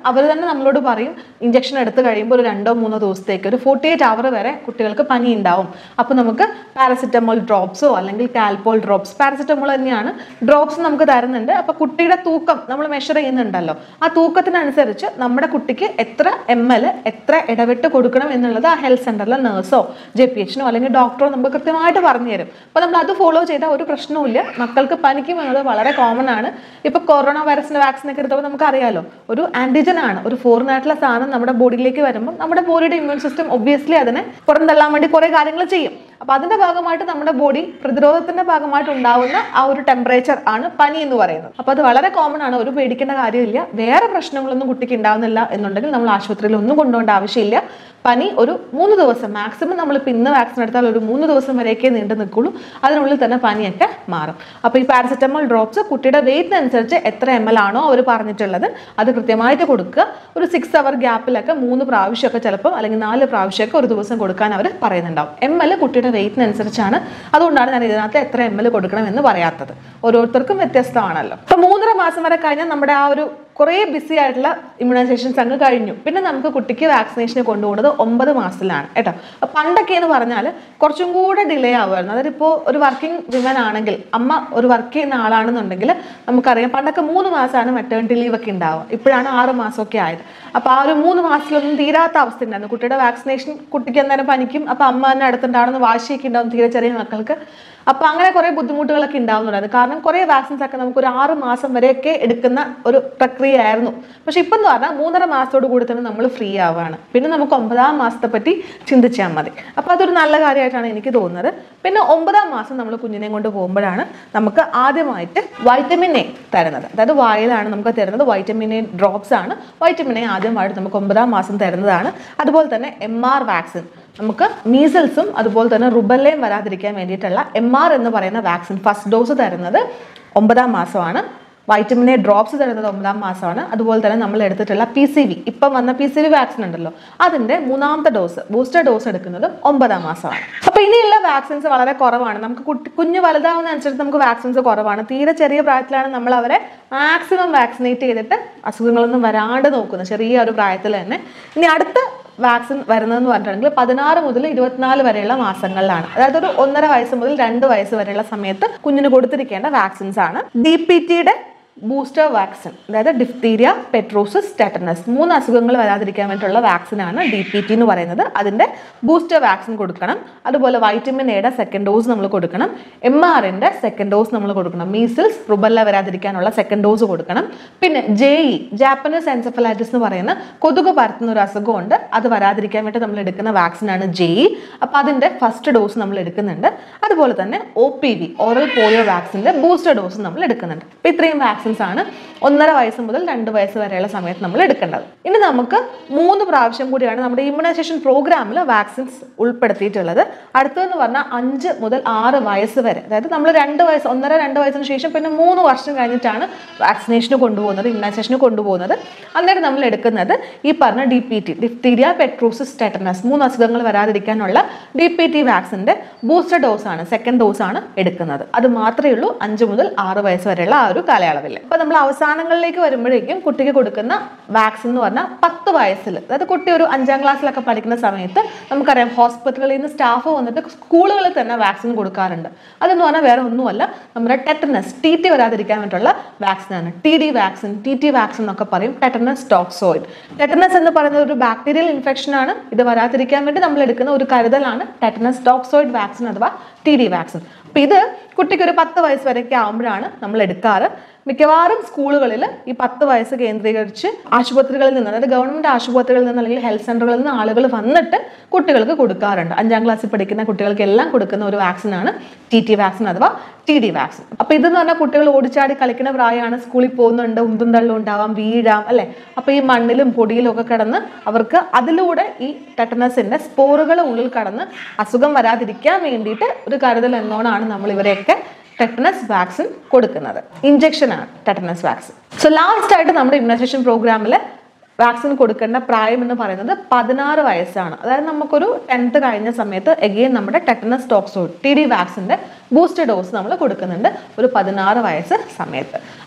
നമ്മളോട് പറയും ഇഞ്ചക്ഷൻ എടുത്ത് കഴിയുമ്പോൾ ഒരു രണ്ടോ മൂന്നോ ദിവസത്തേക്ക് ഒരു ഫോർട്ടി എയ്റ്റ് അവർ വരെ കുട്ടികൾക്ക് പനി ഉണ്ടാവും അപ്പോൾ നമുക്ക് പാരസിറ്റമോൾ ഡ്രോപ്സോ അല്ലെങ്കിൽ കാൽപോൾ ഡ്രോപ്സ് പാരസിറ്റമോൾ തന്നെയാണ് ഡ്രോപ്സ് നമുക്ക് തരുന്നുണ്ട് അപ്പോൾ കുട്ടിയുടെ തൂക്കം നമ്മൾ മെഷർ ചെയ്യുന്നുണ്ടല്ലോ ആ തൂക്കത്തിനനുസരിച്ച് നമ്മുടെ കുട്ടിക്ക് എത്ര എം എൽ എത്ര ഇടവിട്ട് കൊടുക്കണം എന്നുള്ളത് ആ ഹെൽത്ത് സെന്ററിലെ നേഴ്സോ ജെ പി എച്ചിനോ അല്ലെങ്കിൽ ഡോക്ടറോ നമുക്ക് കൃത്യമായിട്ട് പറഞ്ഞു തരും അപ്പോൾ നമ്മൾ അത് ഫോളോ ചെയ്താൽ ഒരു പ്രശ്നവുമില്ല മക്കൾക്ക് പനിക്കും എന്നത് വളരെ കോമൺ ആണ് ഇപ്പോൾ കൊറോണ വൈറസിന്റെ വാക്സിൻ ഒക്കെ എടുത്തപ്പോൾ നമുക്ക് അറിയാലോ ഒരു ആന്റിജൻ ആണ് ഒരു ഫോറിൻ ആയിട്ടുള്ള സാധനം നമ്മുടെ ബോഡിയിലേക്ക് വരുമ്പോൾ നമ്മുടെ ബോഡിയുടെ ഇമ്മ്യൂൺ സിസ്റ്റം ഒബ്വിയസ്ലി അതിനെ പുറന്തള്ളാൻ വേണ്ടി കുറേ കാര്യങ്ങൾ ചെയ്യും അപ്പോൾ അതിന്റെ ഭാഗമായിട്ട് നമ്മുടെ ബോഡി പ്രതിരോധത്തിന്റെ ഭാഗമായിട്ട് ഉണ്ടാവുന്ന ആ ഒരു ടെമ്പറേച്ചർ ആണ് പനി എന്ന് പറയുന്നത് അപ്പോൾ അത് വളരെ കോമൺ ആണ് ഒരു പേടിക്കേണ്ട കാര്യമില്ല വേറെ പ്രശ്നങ്ങളൊന്നും കുട്ടിക്ക് ഉണ്ടാവുന്നില്ല എന്നുണ്ടെങ്കിൽ നമ്മൾ ആശുപത്രിയിൽ ഒന്നും കൊണ്ടുപോകേണ്ട ആവശ്യമില്ല പനി ഒരു മൂന്ന് ദിവസം മാക്സിമം നമ്മളിപ്പോൾ ഇന്ന് വാക്സിൻ എടുത്താൽ ഒരു മൂന്ന് ദിവസം വരെയൊക്കെ നീണ്ടു നിൽക്കുള്ളൂ അതിനുള്ളിൽ തന്നെ പനിയൊക്കെ മാറും അപ്പോൾ ഈ പാരസെറ്റമോൾ ഡ്രോപ്സ് കുട്ടിയുടെ വെയിറ്റിനനുസരിച്ച് എത്ര എം എൽ ആണോ അവർ പറഞ്ഞിട്ടുള്ളത് അത് കൃത്യമായിട്ട് കൊടുക്കുക ഒരു സിക്സ് അവർ ഗ്യാപ്പിലൊക്കെ മൂന്ന് പ്രാവശ്യമൊക്കെ ചിലപ്പോൾ അല്ലെങ്കിൽ നാല് പ്രാവശ്യമൊക്കെ ഒരു ദിവസം കൊടുക്കാൻ അവർ പറയുന്നുണ്ടാവും എം എൽ കുട്ടിയുടെ വെയിറ്റിനനുസരിച്ചാണ് അതുകൊണ്ടാണ് ഞാൻ ഇതിനകത്ത് എത്ര എം എൽ കൊടുക്കണം എന്ന് പറയാത്തത് ഓരോരുത്തർക്കും വ്യത്യസ്തമാണല്ലോ അപ്പോൾ മൂന്നര മാസം വരെ കഴിഞ്ഞാൽ നമ്മുടെ ആ ഒരു കുറേ ബിസി ആയിട്ടുള്ള ഇമ്മ്യൂണൈസേഷൻസ് അങ്ങ് കഴിഞ്ഞു പിന്നെ നമുക്ക് കുട്ടിക്ക് വാക്സിനേഷന് കൊണ്ടുപോകുന്നത് ഒമ്പത് മാസത്തിലാണ് കേട്ടോ അപ്പൊ പണ്ടൊക്കെ എന്ന് പറഞ്ഞാൽ കുറച്ചും കൂടെ ഡിലേ ആവുമായിരുന്നു അതായത് ഇപ്പോൾ ഒരു വർക്കിംഗ് വിമൻ ആണെങ്കിൽ അമ്മ ഒരു വർക്ക് ചെയ്യുന്ന ആളാണെന്നുണ്ടെങ്കിൽ നമുക്കറിയാം പണ്ടൊക്കെ മൂന്ന് മാസമാണ് മെറ്റേണിറ്റി ലീവ് ഒക്കെ ഉണ്ടാവുക ഇപ്പോഴാണ് ആറ് മാസമൊക്കെ ആയത് അപ്പോൾ ആ ഒരു മൂന്ന് മാസത്തിലൊന്നും തീരാത്ത അവസ്ഥ ഉണ്ടായിരുന്നു കുട്ടിയുടെ വാക്സിനേഷൻ കുട്ടിക്ക് അന്നേരം പനിക്കും അപ്പോൾ അമ്മ തന്നെ അടുത്തുണ്ടാവുന്ന വാശിയൊക്കെ ഉണ്ടാവും തീരെ ചെറിയ മക്കൾക്ക് അപ്പോൾ അങ്ങനെ കുറേ ബുദ്ധിമുട്ടുകളൊക്കെ ഉണ്ടാവുന്നുണ്ടായിരുന്നു കാരണം കുറേ വാക്സിൻസ് ഒക്കെ നമുക്ക് ഒരു ആറ് മാസം വരെയൊക്കെ എടുക്കുന്ന ഒരു പ്രക്രിയയായിരുന്നു പക്ഷെ ഇപ്പം എന്ന് പറഞ്ഞാൽ മൂന്നര മാസത്തോട് കൂടി തന്നെ നമ്മൾ ഫ്രീ ആവുകയാണ് പിന്നെ നമുക്ക് ഒമ്പതാം മാസത്തെ പറ്റി ചിന്തിച്ചാൽ മതി അപ്പോൾ അതൊരു നല്ല കാര്യമായിട്ടാണ് എനിക്ക് തോന്നുന്നത് പിന്നെ ഒമ്പതാം മാസം നമ്മൾ കുഞ്ഞിനെ കൊണ്ട് പോകുമ്പോഴാണ് നമുക്ക് ആദ്യമായിട്ട് വൈറ്റമിൻ എ തരുന്നത് അതായത് വായിലാണ് നമുക്ക് തരുന്നത് വൈറ്റമിൻ എ ഡ്രോപ്സ് ആണ് വൈറ്റമിൻ എ ആദ്യമായിട്ട് നമുക്ക് ഒമ്പതാം മാസം തരുന്നതാണ് അതുപോലെ തന്നെ എം ആർ വാക്സിൻ നമുക്ക് മീസൽസും അതുപോലെ തന്നെ റുബല്ലയും വരാതിരിക്കാൻ വേണ്ടിയിട്ടുള്ള എം ആർ എന്ന് പറയുന്ന വാക്സിൻ ഫസ്റ്റ് ഡോസ് തരുന്നത് ഒമ്പതാം മാസമാണ് വൈറ്റമിൻ എ ഡ്രോപ്സ് തരുന്നത് ഒമ്പതാം മാസമാണ് അതുപോലെ തന്നെ നമ്മൾ എടുത്തിട്ടുള്ള പി സി വി ഇപ്പം വന്ന പി സി വി വാക്സിൻ ഉണ്ടല്ലോ അതിൻ്റെ മൂന്നാമത്തെ ഡോസ് ബൂസ്റ്റർ ഡോസ് എടുക്കുന്നത് ഒമ്പതാം മാസമാണ് അപ്പോൾ ഇനിയുള്ള വാക്സിൻസ് വളരെ കുറവാണ് നമുക്ക് കുട്ടി കുഞ്ഞ് വലുതാവുന്നതനുസരിച്ച് നമുക്ക് വാക്സിൻസ് കുറവാണ് തീരെ ചെറിയ പ്രായത്തിലാണ് നമ്മൾ അവരെ മാക്സിമം വാക്സിനേറ്റ് ചെയ്തിട്ട് അസുഖങ്ങളൊന്നും വരാണ്ട് നോക്കുന്നത് ചെറിയ ഒരു പ്രായത്തിൽ തന്നെ ഇനി അടുത്ത വാക്സിൻ വരുന്നതെന്ന് പറഞ്ഞിട്ടുണ്ടെങ്കിൽ പതിനാറ് മുതൽ ഇരുപത്തിനാല് വരെയുള്ള മാസങ്ങളിലാണ് അതായത് ഒരു ഒന്നര വയസ്സ് മുതൽ രണ്ട് വയസ്സ് വരെയുള്ള സമയത്ത് കുഞ്ഞിന് കൊടുത്തിരിക്കേണ്ട വാക്സിൻസ് ആണ് ഡി പി ടിയുടെ ബൂസ്റ്റർ വാക്സിൻ അതായത് ഡിഫ്തീരിയ പെട്രോസിസ് ടെറ്റനസ് മൂന്ന് അസുഖങ്ങൾ വരാതിരിക്കാൻ വേണ്ടിയിട്ടുള്ള വാക്സിനാണ് ഡി പി ടി എന്ന് പറയുന്നത് അതിൻ്റെ ബൂസ്റ്റർ വാക്സിൻ കൊടുക്കണം അതുപോലെ വൈറ്റമിൻ എയുടെ സെക്കൻഡ് ഡോസ് നമ്മൾ കൊടുക്കണം എം ആറിൻ്റെ സെക്കൻഡ് ഡോസ് നമ്മൾ കൊടുക്കണം മീസിൽസ് റുബല്ല വരാതിരിക്കാനുള്ള സെക്കൻഡ് ഡോസ് കൊടുക്കണം പിന്നെ ജെ ഇ ജാപ്പനീസ് എൻസെഫലൈറ്റിസ് എന്ന് പറയുന്ന കൊതുക് പരത്തുന്ന ഒരു അസുഖമുണ്ട് അത് വരാതിരിക്കാൻ വേണ്ടി നമ്മൾ എടുക്കുന്ന വാക്സിനാണ് ജെ ഇ അപ്പോൾ അതിൻ്റെ ഫസ്റ്റ് ഡോസ് നമ്മൾ എടുക്കുന്നുണ്ട് അതുപോലെ തന്നെ O P V oral polio വാക്സിൻ്റെ ബൂസ്റ്റർ ഡോസ് നമ്മൾ എടുക്കുന്നുണ്ട് അപ്പോൾ ഇത്രയും വാക്സിൻസ് ആണ് ഒന്നര വയസ്സ് മുതൽ രണ്ട് വയസ്സ് വരെയുള്ള സമയത്ത് നമ്മൾ എടുക്കേണ്ടത് ഇനി നമുക്ക് മൂന്ന് പ്രാവശ്യം കൂടിയാണ് നമ്മുടെ ഇമ്മ്യൂണൈസേഷൻ പ്രോഗ്രാമിൽ വാക്സിൻസ് ഉൾപ്പെടുത്തിയിട്ടുള്ളത് അടുത്തതെന്ന് പറഞ്ഞാൽ അഞ്ച് മുതൽ ആറ് വയസ്സ് വരെ അതായത് നമ്മൾ രണ്ട് വയസ്സ് ഒന്നര രണ്ട് വയസ്സിന് ശേഷം പിന്നെ മൂന്ന് വർഷം കഴിഞ്ഞിട്ടാണ് വാക്സിനേഷന് കൊണ്ടുപോകുന്നത് ഇമ്മ്യൂണൈസേഷന് കൊണ്ടുപോകുന്നത് അന്നേരം നമ്മൾ എടുക്കുന്നത് ഈ പറഞ്ഞ D P T diphtheria pertussis tetanus മൂന്ന് അസുഖങ്ങൾ വരാതിരിക്കാനുള്ള ഡി പി ടി വാക്സിൻ്റെ ബൂസ്റ്റർ ഡോസാണ് സെക്കൻഡ് ഡോസാണ് എടുക്കുന്നത് അത് മാത്രമേ ഉള്ളൂ അഞ്ച് മുതൽ ആറ് വയസ്സ് വരെയുള്ള ആ ഒരു കാലയളവിൽ അപ്പോൾ നമ്മൾ അവസാനങ്ങളിലേക്ക് വരുമ്പോഴേക്കും കുട്ടിക്ക് കൊടുക്കുന്ന വാക്സിൻ എന്ന് പറഞ്ഞാൽ പത്ത് വയസ്സിൽ അതായത് കുട്ടി ഒരു അഞ്ചാം ക്ലാസ്സിലൊക്കെ പഠിക്കുന്ന സമയത്ത് നമുക്കറിയാം ഹോസ്പിറ്റലുകളിൽ നിന്ന് സ്റ്റാഫ് വന്നിട്ട് സ്കൂളുകളിൽ തന്നെ വാക്സിൻ കൊടുക്കാറുണ്ട് അതെന്ന് പറഞ്ഞാൽ വേറെ ഒന്നുമല്ല നമ്മുടെ ടെറ്റനസ് ടി ടി വരാതിരിക്കാൻ വേണ്ടിയിട്ടുള്ള വാക്സിനാണ് T D vaccine T T vaccine എന്നൊക്കെ പറയും ടെറ്റനസ് ടോക്സോയിഡ് ടെറ്റനസ് എന്ന് പറയുന്നത് ഒരു ബാക്ടീരിയൽ ഇൻഫെക്ഷൻ ആണ് ഇത് വരാതിരിക്കാൻ വേണ്ടി നമ്മൾ എടുക്കുന്ന ഒരു കരുതലാണ് ടെറ്റനസ് ടോക്സോയിഡ് വാക്സിൻ അഥവാ ടി ഡി വാക്സിൻ അപ്പോൾ ഇത് കുട്ടിക്ക് ഒരു പത്ത് വയസ്സ് വരെയൊക്കെ ആകുമ്പോഴാണ് നമ്മൾ എടുക്കാറ് മിക്കവാറും സ്കൂളുകളിൽ ഈ പത്ത് വയസ്സ് കേന്ദ്രീകരിച്ച് ആശുപത്രികളിൽ നിന്ന് അതായത് ഗവൺമെൻറ് ആശുപത്രികളിൽ നിന്ന് അല്ലെങ്കിൽ ഹെൽത്ത് സെൻ്ററുകളിൽ നിന്ന് ആളുകൾ വന്നിട്ട് കുട്ടികൾക്ക് കൊടുക്കാറുണ്ട് അഞ്ചാം ക്ലാസ്സിൽ പഠിക്കുന്ന കുട്ടികൾക്കെല്ലാം കൊടുക്കുന്ന ഒരു വാക്സിനാണ് ടി ടി വാക്സിൻ അഥവാ ടി ഡി വാക്സിൻ അപ്പോൾ ഇതെന്ന് പറഞ്ഞാൽ കുട്ടികൾ ഓടിച്ചാടി കളിക്കുന്ന പ്രായമാണ് സ്കൂളിൽ പോകുന്നുണ്ട് ഉന്തും തള്ളും ഉണ്ടാവാം വീഴാം അല്ലേ അപ്പോൾ ഈ മണ്ണിലും പൊടിയിലും ഒക്കെ കിടന്ന് അവർക്ക് അതിലൂടെ ഈ ടെറ്റനസിൻ്റെ സ്പോറുകൾ ഉള്ളിൽ കടന്ന് അസുഖം വരാതിരിക്കാൻ വേണ്ടിയിട്ട് ഒരു കരുതൽ എന്നോണാണ് നമ്മൾ ഇവരെയൊക്കെ ടെറ്റനസ് വാക്സിൻ കൊടുക്കുന്നത് ഇഞ്ചക്ഷനാണ് ടെറ്റനസ് വാക്സിൻ സോ ലാസ്റ്റ് ആയിട്ട് നമ്മുടെ ഇമ്മ്യൂണൈസേഷൻ പ്രോഗ്രാമിൽ വാക്സിൻ കൊടുക്കേണ്ട പ്രായം എന്ന് പറയുന്നത് പതിനാറ് വയസ്സാണ് അതായത് നമുക്കൊരു ടെൻത്ത് കഴിഞ്ഞ സമയത്ത് എഗെയിൻ നമ്മുടെ ടെറ്റനസ് ടോക്സോഡ് ടി ഡി വാക്സിൻ്റെ ബൂസ്റ്റർ ഡോസ് നമ്മൾ കൊടുക്കുന്നുണ്ട് ഒരു പതിനാറ് വയസ്സ് സമയത്ത്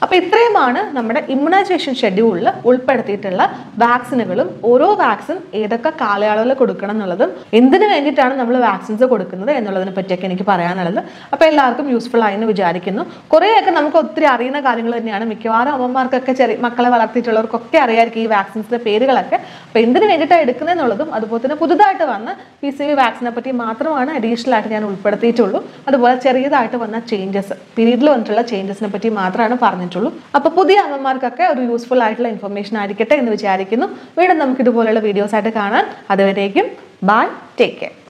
അപ്പോൾ ഇത്രയുമാണ് നമ്മുടെ ഇമ്മ്യൂണൈസേഷൻ ഷെഡ്യൂളിൽ ഉൾപ്പെടുത്തിയിട്ടുള്ള വാക്സിനുകളും ഓരോ വാക്സിൻ ഏതൊക്കെ കാലയളവിൽ കൊടുക്കണം എന്നുള്ളതും എന്തിനു വേണ്ടിയിട്ടാണ് നമ്മൾ വാക്സിൻസ് കൊടുക്കുന്നത് എന്നുള്ളതിനെ പറ്റിയൊക്കെ എനിക്ക് പറയാനുള്ളത് അപ്പോൾ എല്ലാവർക്കും യൂസ്ഫുൾ ആയി എന്ന് വിചാരിക്കുന്നു കുറേയൊക്കെ നമുക്ക് ഒത്തിരി അറിയുന്ന കാര്യങ്ങൾ തന്നെയാണ് മിക്കവാറും അമ്മമാർക്കൊക്കെ ചെറിയ മക്കളെ വളർത്തിയിട്ടുള്ളവർക്കൊക്കെ അറിയായിരിക്കും ഈ വാക്സിൻസിന്റെ പേരുകളൊക്കെ അപ്പോൾ എന്തിനു വേണ്ടിയിട്ടാണ് എടുക്കുന്നതെന്നുള്ളതും അതുപോലെ തന്നെ പുതുതായിട്ട് വന്ന പി സി വി വാക്സിനെ പറ്റി മാത്രമാണ് അഡീഷണൽ ആയിട്ട് ഞാൻ ഉൾപ്പെടുത്തിയിട്ടുള്ളൂ അതുപോലെ ചെറിയതായിട്ട് വന്ന ചേഞ്ചസ് പീരീഡിൽ വന്നിട്ടുള്ള ചേഞ്ചസിനെ പറ്റി മാത്രമാണ് പറഞ്ഞിട്ടുള്ളൂ അപ്പോൾ പുതിയ അമ്മമാർക്കൊക്കെ ഒരു യൂസ്ഫുൾ ആയിട്ടുള്ള ഇൻഫർമേഷൻ ആയിരിക്കട്ടെ എന്ന് വിചാരിക്കുന്നു വീണ്ടും നമുക്ക് ഇതുപോലെയുള്ള വീഡിയോസ് ആയിട്ട് കാണാൻ അതുവരേക്കും ബൈ ടേക്ക് കെയർ